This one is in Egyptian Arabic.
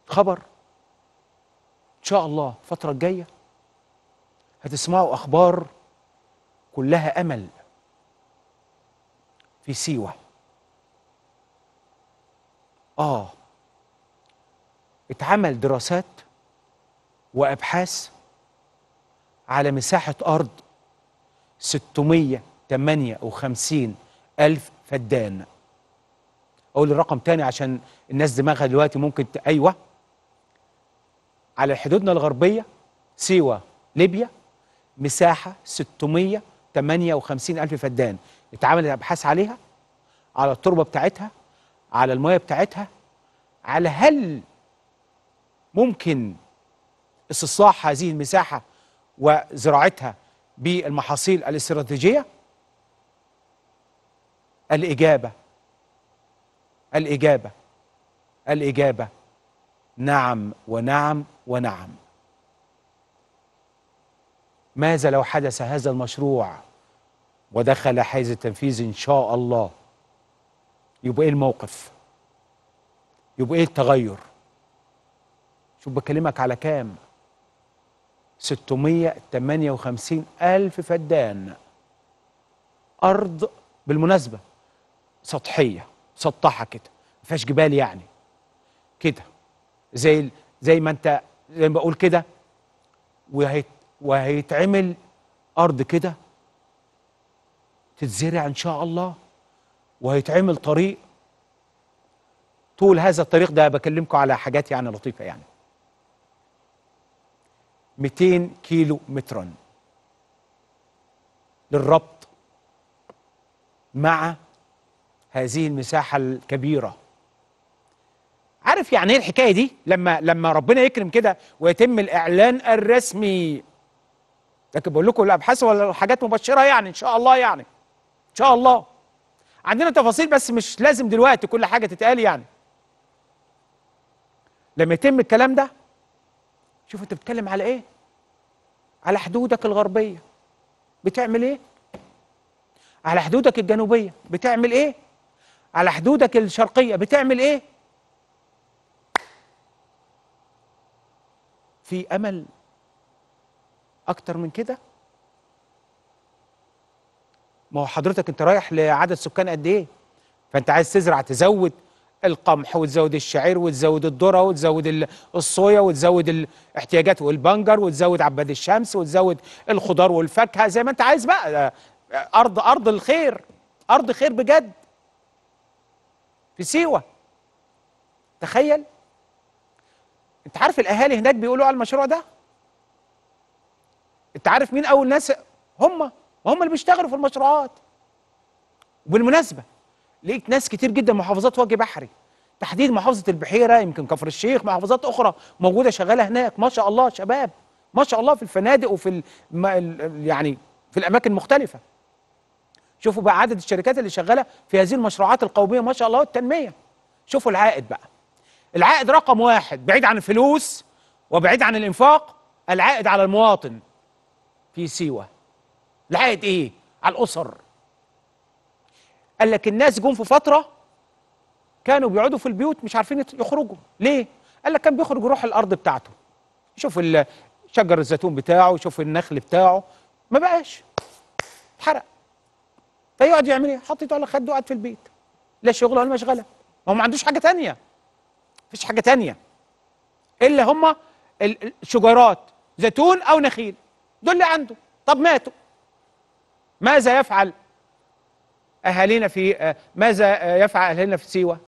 خبر ان شاء الله الفتره الجايه هتسمعوا اخبار كلها امل في سيوه اه اتعمل دراسات وابحاث على مساحه ارض 658 الف فدان اقول الرقم تاني عشان الناس دماغها دلوقتي ممكن ت... ايوه على حدودنا الغربيه سيوه ليبيا مساحه 658 الف فدان اتعملت ابحاث عليها على التربه بتاعتها على الميه بتاعتها على هل ممكن استصلاح هذه المساحه وزراعتها بالمحاصيل الاستراتيجيه الاجابه الاجابه الاجابه نعم ونعم ونعم ماذا لو حدث هذا المشروع ودخل حيز التنفيذ ان شاء الله يبقى ايه الموقف يبقى ايه التغير شوف بكلمك على كام 658 ألف فدان أرض بالمناسبة سطحية سطحة كده ما فيهاش جبال يعني كده زي ال- زي ما أنت زي ما بقول كده وهيت وهيتعمل أرض كده تتزرع إن شاء الله وهيتعمل طريق طول هذا الطريق ده بكلمكم على حاجات يعني لطيفة يعني 200 كيلو مترا للربط مع هذه المساحة الكبيرة عارف يعني ايه الحكاية دي لما لما ربنا يكرم كده ويتم الإعلان الرسمي لكن بقول لكم الأبحاث ولا حاجات مبشرة يعني إن شاء الله يعني إن شاء الله عندنا تفاصيل بس مش لازم دلوقتي كل حاجة تتقال يعني لما يتم الكلام ده شوف انت بتتكلم على ايه على حدودك الغربيه بتعمل ايه على حدودك الجنوبيه بتعمل ايه على حدودك الشرقيه بتعمل ايه في امل اكتر من كده ما هو حضرتك انت رايح لعدد سكان قد ايه فانت عايز تزرع تزود القمح وتزود الشعير وتزود الذره وتزود ال- الصويا وتزود الاحتياجات والبنجر وتزود عباد الشمس وتزود الخضار والفاكهه زي ما انت عايز بقى ده ارض ارض الخير ارض خير بجد في سيوه تخيل انت عارف الاهالي هناك بيقولوا على المشروع ده انت عارف مين اول ناس هم هم اللي بيشتغلوا في المشروعات وبالمناسبه لقيت ناس كتير جدا محافظات وجه بحري تحديد محافظه البحيره يمكن كفر الشيخ محافظات اخرى موجوده شغاله هناك ما شاء الله شباب ما شاء الله في الفنادق وفي الم... ال- يعني في الاماكن المختلفه شوفوا بقى عدد الشركات اللي شغاله في هذه المشروعات القوميه ما شاء الله والتنميه شوفوا العائد بقى العائد رقم واحد بعيد عن الفلوس وبعيد عن الانفاق العائد على المواطن في سيوه العائد ايه على الاسر قال لك الناس جم في فتره كانوا بيقعدوا في البيوت مش عارفين يت- يخرجوا ليه قال لك كان بيخرج يروح الارض بتاعته يشوف ال- شجر الزيتون بتاعه يشوف النخل بتاعه ما بقاش اتحرق فيقعد يعمل ايه حط ايده على خده وقعد في البيت لا شغل ولا مشغله هو ما عندوش حاجه تانية مفيش حاجه تانية الا هم الشجيرات زيتون او نخيل دول اللي عنده طب ماتوا ماذا يفعل اهالينا في آه، ماذا آه، يفعل اهالينا في سيوه